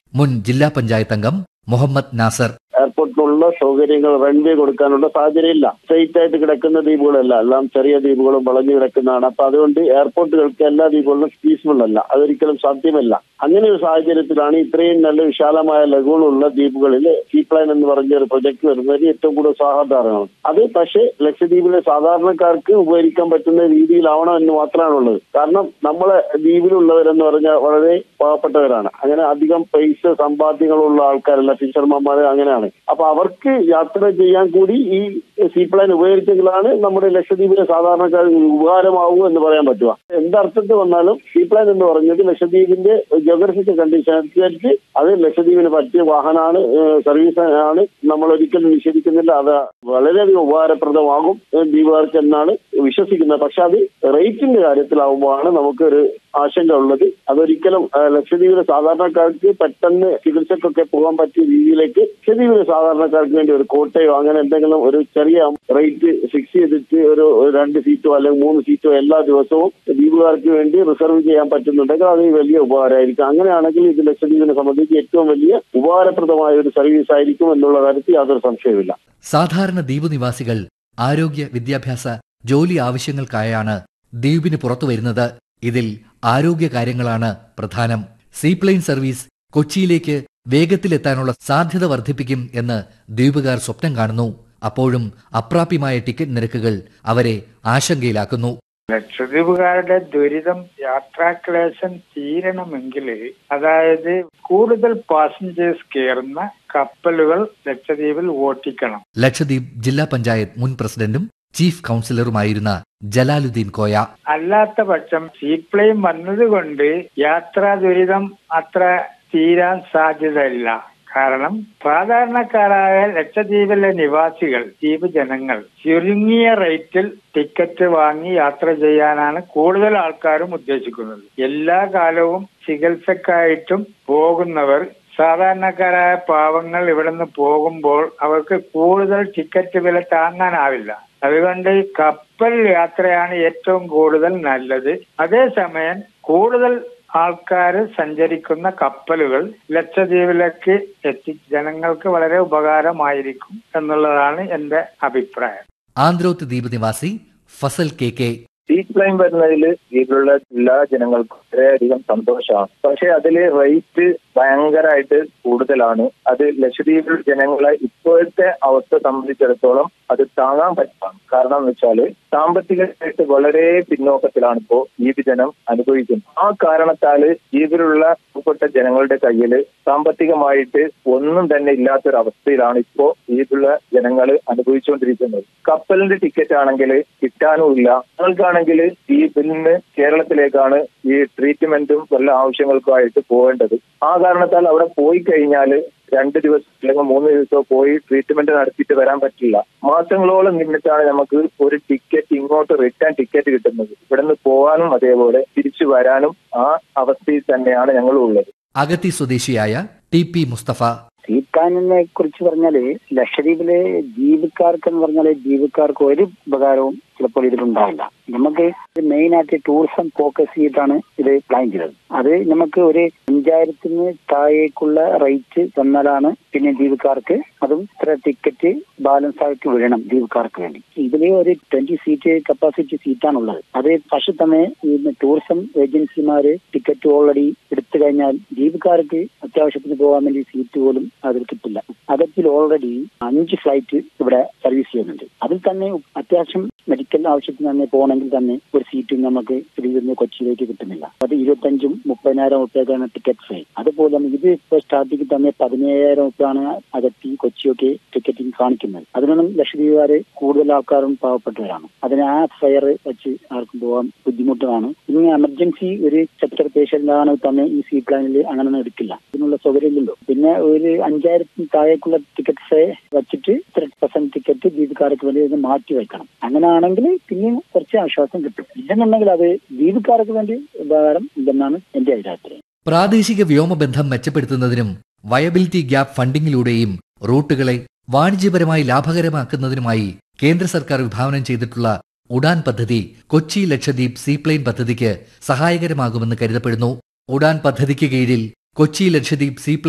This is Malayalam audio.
മുൻ ജില്ലാ പഞ്ചായത്ത് അംഗം മുഹമ്മദ് നാസർ എയർപോർട്ടിനുള്ള സൗകര്യങ്ങൾ റൺവേ കൊടുക്കാനുള്ള സാഹചര്യമില്ല സ്ട്രെയിറ്റ് ആയിട്ട് കിടക്കുന്ന ദ്വീപുകളല്ല എല്ലാം ചെറിയ ദ്വീപുകളും വളഞ്ഞു കിടക്കുന്നതാണ് അപ്പൊ അതുകൊണ്ട് എയർപോർട്ടുകൾക്ക് എല്ലാ ദ്വീപുകളിലും പീസ്ഫുൾ അല്ല അതൊരിക്കലും സാധ്യമല്ല അങ്ങനെ ഒരു സാഹചര്യത്തിലാണ് ഇത്രയും നല്ല വിശാലമായ ലഗൂണുള്ള ദ്വീപുകളിൽ സീപ്ലൈൻ എന്ന് പറഞ്ഞ ഒരു പ്രൊജക്ട് വരുന്നത് ഏറ്റവും കൂടുതൽ സാധാരണമാണ് അത് പക്ഷേ ലക്ഷദ്വീപിലെ സാധാരണക്കാർക്ക് ഉപകരിക്കാൻ പറ്റുന്ന രീതിയിലാവണം എന്ന് മാത്രമാണുള്ളത് കാരണം നമ്മളെ ദ്വീപിലുള്ളവരെന്ന് പറഞ്ഞാൽ വളരെ പാവപ്പെട്ടവരാണ് അങ്ങനെ അധികം പൈസ സമ്പാദ്യങ്ങളുള്ള ആൾക്കാരല്ല ഫിഷർമാന്മാർ അങ്ങനെയാണ് അപ്പൊ അവർക്ക് യാത്ര ചെയ്യാൻ കൂടി ഈ സീപ്ലൈൻ ഉപകരിച്ചെങ്കിലാണ് നമ്മുടെ ലക്ഷദ്വീപിലെ സാധാരണക്കാർക്ക് ഉപകാരമാവൂ എന്ന് പറയാൻ പറ്റുക എന്തർത്ഥത്തിൽ വന്നാലും സീപ്ലൈൻ എന്ന് പറഞ്ഞത് ലക്ഷദ്വീപിന്റെ ജോഗ്രഫിക്കൽ കണ്ടീഷൻ അനുസരിച്ച് അത് ലക്ഷദ്വീപിന് പറ്റിയ വാഹനമാണ് സർവീസ് ആണ് നമ്മൾ ഒരിക്കലും നിഷേധിക്കുന്നില്ല അത് വളരെയധികം ഉപകാരപ്രദമാകും ഏഹ് ദ്വീപുകാർക്ക് എന്നാണ് വിശ്വസിക്കുന്നത് പക്ഷെ അത് റേറ്റിന്റെ കാര്യത്തിലാവുമ്പോഴാണ് നമുക്കൊരു ആശങ്ക ഉള്ളത് അതൊരിക്കലും ആ, ലക്ഷദ്വീപിലെ സാധാരണക്കാർക്ക് പെട്ടെന്ന് ചികിത്സക്കൊക്കെ പോകാൻ പറ്റിയ രീതിയിലേക്ക് ലക്ഷദ്വീപിലെ സാധാരണക്കാർക്ക് വേണ്ടി ഒരു കോട്ടയോ അങ്ങനെ എന്തെങ്കിലും ഒരു ചെറിയ റേറ്റ് ഫിക്സ് ചെയ്തിട്ട് ഒരു ഒരു രണ്ട് സീറ്റോ അല്ലെങ്കിൽ മൂന്ന് സീറ്റോ എല്ലാ ദിവസവും ദ്വീപുകാർക്ക് വേണ്ടി റിസർവ് ചെയ്യാൻ പറ്റുന്നുണ്ടെങ്കിൽ അത് വലിയ ഉപകാരമായിരിക്കും അങ്ങനെയാണെങ്കിൽ ഇത് ലക്ഷദ്വീപിനെ സംബന്ധിച്ച് ഏറ്റവും വലിയ ഉപകാരപ്രദമായ ഒരു സർവീസ് ആയിരിക്കും എന്നുള്ള കാര്യത്തിൽ യാതൊരു സംശയവുമില്ല സാധാരണ ദ്വീപ് നിവാസികൾ ആരോഗ്യ വിദ്യാഭ്യാസ ജോലി ആവശ്യങ്ങൾക്കായാണ് ദ്വീപിന് പുറത്തു വരുന്നത് ഇതിൽ ആരോഗ്യ കാര്യങ്ങളാണ് പ്രധാനം സീപ്ലെയിൻ സർവീസ് കൊച്ചിയിലേക്ക് വേഗത്തിലെത്താനുള്ള സാധ്യത വർദ്ധിപ്പിക്കും എന്ന് ദ്വീപുകാർ സ്വപ്നം കാണുന്നു അപ്പോഴും അപ്രാപ്യമായ ടിക്കറ്റ് നിരക്കുകൾ അവരെ ആശങ്കയിലാക്കുന്നു ലക്ഷദ്വീപുകാരുടെ ദുരിതം യാത്രാക്ലേശം തീരണമെങ്കിൽ അതായത് കൂടുതൽ പാസഞ്ചേഴ്സ് കയറുന്ന കപ്പലുകൾ ലക്ഷദ്വീപിൽ ഓട്ടിക്കണം ലക്ഷദ്വീപ് ജില്ലാ പഞ്ചായത്ത് മുൻ പ്രസിഡന്റും ചീഫ് കൌൺസിലറുമായിരുന്ന ജലാലുദ്ദീൻ കോയ അല്ലാത്ത പക്ഷം സീപ്ലെയിൻ വന്നതുകൊണ്ട് യാത്രാ ദുരിതം അത്ര തീരാൻ സാധ്യതയില്ല കാരണം സാധാരണക്കാരായ ലക്ഷദ്വീപിലെ നിവാസികൾ ദ്വീപ് ജനങ്ങൾ ചുരുങ്ങിയ റേറ്റിൽ ടിക്കറ്റ് വാങ്ങി യാത്ര ചെയ്യാനാണ് കൂടുതൽ ആൾക്കാരും ഉദ്ദേശിക്കുന്നത് എല്ലാ കാലവും ചികിത്സക്കായിട്ടും പോകുന്നവർ സാധാരണക്കാരായ പാവങ്ങൾ ഇവിടുന്ന് പോകുമ്പോൾ അവർക്ക് കൂടുതൽ ടിക്കറ്റ് വില താങ്ങാനാവില്ല അതുകൊണ്ട് കപ്പൽ യാത്രയാണ് ഏറ്റവും കൂടുതൽ നല്ലത് അതേസമയം കൂടുതൽ ആൾക്കാർ സഞ്ചരിക്കുന്ന കപ്പലുകൾ ലക്ഷദ്വീപിലേക്ക് എത്തി ജനങ്ങൾക്ക് വളരെ ഉപകാരമായിരിക്കും എന്നുള്ളതാണ് എന്റെ അഭിപ്രായം ആന്ധ്രോത്ത് ദ്വീപ് നിവാസി Fazal K K seat line വരുന്നതിൽ ഇതിലുള്ള എല്ലാ ജനങ്ങൾക്കും വളരെയധികം സന്തോഷമാണ് പക്ഷെ അതില് റേറ്റ് ഭയങ്കരമായിട്ട് കൂടുതലാണ് അത് ലക്ഷദ്വീപിൽ ജനങ്ങളെ ഇപ്പോഴത്തെ അവസ്ഥ സംബന്ധിച്ചിടത്തോളം അത് താങ്ങാൻ പറ്റാം കാരണം എന്ന് വെച്ചാല് സാമ്പത്തികമായിട്ട് വളരെ പിന്നോക്കത്തിലാണ് ഇപ്പോ ദ്വീപ് ജനം അനുഭവിക്കുന്നത് ആ കാരണത്താല് ദ്വീപിലുള്ള പാവപ്പെട്ട ജനങ്ങളുടെ കയ്യിൽ സാമ്പത്തികമായിട്ട് ഒന്നും തന്നെ ഇല്ലാത്തൊരവസ്ഥയിലാണ് ഇപ്പോ ദ്വീപിലുള്ള ജനങ്ങൾ അനുഭവിച്ചുകൊണ്ടിരിക്കുന്നത് കപ്പലിന്റെ ടിക്കറ്റ് ആണെങ്കിൽ കിട്ടാനുമില്ല ഞങ്ങൾക്കാണെങ്കിൽ ദ്വീപിൽ നിന്ന് കേരളത്തിലേക്കാണ് ഈ ട്രീറ്റ്മെന്റും വല്ല ആവശ്യങ്ങൾക്കുമായിട്ട് പോകേണ്ടത് ആ കാരണത്താൽ അവിടെ പോയി കഴിഞ്ഞാൽ രണ്ട് ദിവസം അല്ലെങ്കിൽ മൂന്ന് ദിവസമോ പോയി ട്രീറ്റ്മെന്റ് നടത്തിയിട്ട് വരാൻ പറ്റില്ല മാസങ്ങളോളം നിന്നിട്ടാണ് നമുക്ക് ഒരു ടിക്കറ്റ് ഇങ്ങോട്ട് റിട്ടേൺ ടിക്കറ്റ് കിട്ടുന്നത് ഇവിടെ നിന്ന് പോകാനും അതേപോലെ തിരിച്ചു വരാനും ആ അവസ്ഥയിൽ തന്നെയാണ് ഞങ്ങളും ഉള്ളത് അഗത്തി സ്വദേശിയായ ടി പി മുസ്തഫ സീപ്ലാനിനെ കുറിച്ച് പറഞ്ഞാല് ലക്ഷദ്വീപിലെ ദ്വീപുകാർക്ക് എന്ന് പറഞ്ഞാല് ദ്വീപുകാർക്ക് ഒരു ഉപകാരവും ചിലപ്പോൾ ഇതിലുണ്ടാവില്ല നമുക്ക് മെയിൻ ആയിട്ട് ടൂറിസം ഫോക്കസ് ചെയ്തിട്ടാണ് ഇത് പ്ലാൻ ചെയ്തത് അത് നമുക്ക് ഒരു അഞ്ചായിരത്തിന് താഴേക്കുള്ള റേറ്റ് തന്നാലാണ് പിന്നെ ദ്വീപുകാർക്ക് അതും ഇത്ര ടിക്കറ്റ് ബാലൻസ് ആയിട്ട് വിടണം ദ്വീപുകാർക്ക് വേണ്ടി ഇതില് ഒരു ട്വന്റി സീറ്റ് കപ്പാസിറ്റി സീറ്റാണുള്ളത് അത് പക്ഷെ തന്നെ ഈ ടൂറിസം ഏജൻസിമാര് ടിക്കറ്റ് ഓൾറെഡി എടുത്തു കഴിഞ്ഞാൽ ദ്വീപുകാർക്ക് അത്യാവശ്യത്തിന് പോകാൻ വേണ്ടി സീറ്റ് പോലും അതിൽ കിട്ടില്ല അതിൽ ഓൾറെഡി അഞ്ച് ഫ്ലൈറ്റ് ഇവിടെ സർവീസ് ചെയ്യുന്നുണ്ട് അതിൽ തന്നെ അത്യാവശ്യം മെഡിക്കൽ ആവശ്യത്തിന് തന്നെ പോകണമെങ്കിൽ തന്നെ ഒരു സീറ്റും നമുക്ക് തിരുവനന്തപുരം നിന്ന് കൊച്ചിയിലേക്ക് കിട്ടുന്നില്ല അത് ഇരുപത്തഞ്ചും മുപ്പതിനായിരം റുപ്യക്കാണ് ടിക്കറ്റ് ഫീ അതുപോലെ തന്നെ ഇത് ഇപ്പോൾ സ്റ്റാർട്ടിങ് തന്നെ പതിനയ്യായിരം റുപ്യാണ് അകത്തി കൊച്ചിയൊക്കെ ടിക്കറ്റിംഗ് കാണിക്കുന്നത് അതിനൊന്നും ലക്ഷദ്വീപുകാര് കൂടുതൽ ആൾക്കാരും പാവപ്പെട്ടവരാണ് അതിന് ആ ഫെയർ വെച്ച് ആർക്കും പോകാൻ ബുദ്ധിമുട്ടാണ് ഇനി എമർജൻസി ഒരു സെക്ടർ പേഷ്യന്റാണ് തന്നെ ഈ സീ പ്ലാനിൽ അങ്ങനെയൊന്നും എടുക്കില്ല ഇതിനുള്ള സൗകര്യം ഇല്ലല്ലോ പിന്നെ ഒരു അഞ്ചായിരത്തിന് താഴേക്കുള്ള ടിക്കറ്റ് ഫേ വെച്ചിട്ട് ഇത്ര പെർസെന്റ് ടിക്കറ്റ് ദ്വീപുകാർക്ക് വേണ്ടി ഇത് മാറ്റി വെക്കണം അങ്ങനെയാണെങ്കിൽ പിന്നെ കുറച്ച് ആശ്വാസം കിട്ടും ഇല്ലെന്നുണ്ടെങ്കിൽ അത് ദ്വീപുകാർക്ക് വേണ്ടി ഉപകാരം ഇല്ലെന്നാണ് എന്റെ അഭിപ്രായം പ്രാദേശിക വ്യോമബന്ധം മെച്ചപ്പെടുത്തുന്നതിനും വയബിലിറ്റി ഗ്യാപ്പ് ഫണ്ടിങ്ങിലൂടെയും റൂട്ടുകളെ വാണിജ്യപരമായി ലാഭകരമാക്കുന്നതിനുമായി കേന്ദ്ര സർക്കാർ വിഭാവനം ചെയ്തിട്ടുള്ള ഉഡാൻ പദ്ധതി കൊച്ചി ലക്ഷദ്വീപ് സീപ്ലെയിൻ പദ്ധതിക്ക് സഹായകരമാകുമെന്ന് കരുതപ്പെടുന്നു ഉഡാൻ പദ്ധതിക്ക് കീഴിൽ കൊച്ചി ലക്ഷദ്വീപ് സീപ്ലെയിൻ